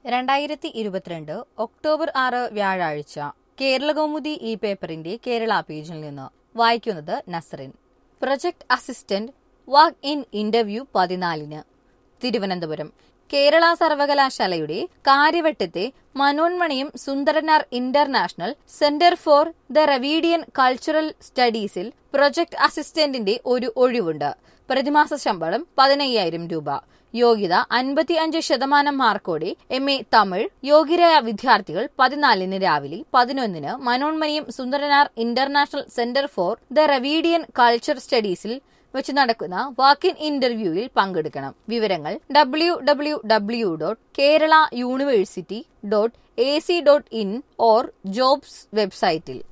രണ്ടായിരത്തി ഇരുപത്തിരണ്ട് ഒക്ടോബർ ആറ് വ്യാഴാഴ്ച കേരളകൗമുദി ഈ പേപ്പറിന്റെ കേരള പേജിൽ നിന്ന് വായിക്കുന്നത് Nasreen project assistant walk in interview പതിനാലിന് തിരുവനന്തപുരം കേരള സർവകലാശാലയുടെ കാര്യവട്ടത്തെ മനോന്മണിയും Sundaranar international centre for the Dravidian cultural സ്റ്റഡീസിൽ പ്രൊജക്ട് അസിസ്റ്റന്റിന്റെ ഒരു ഒഴിവുണ്ട് പ്രതിമാസ ശമ്പളം പതിനയ്യായിരം രൂപ യോഗ്യത അൻപത്തി അഞ്ച് ശതമാനം മാർക്കോടെ എം എ തമിഴ് യോഗ്യരായ വിദ്യാർത്ഥികൾ പതിനാലിന് രാവിലെ പതിനൊന്നിന് Manonmaniam Sundaranar international centre for the Dravidian culture സ്റ്റഡീസിൽ വെച്ച് നടക്കുന്ന വാക്കിൻ ഇന്റർവ്യൂവിൽ പങ്കെടുക്കണം വിവരങ്ങൾ W W W dot Kerala university dot A C dot in or jobs വെബ്സൈറ്റിൽ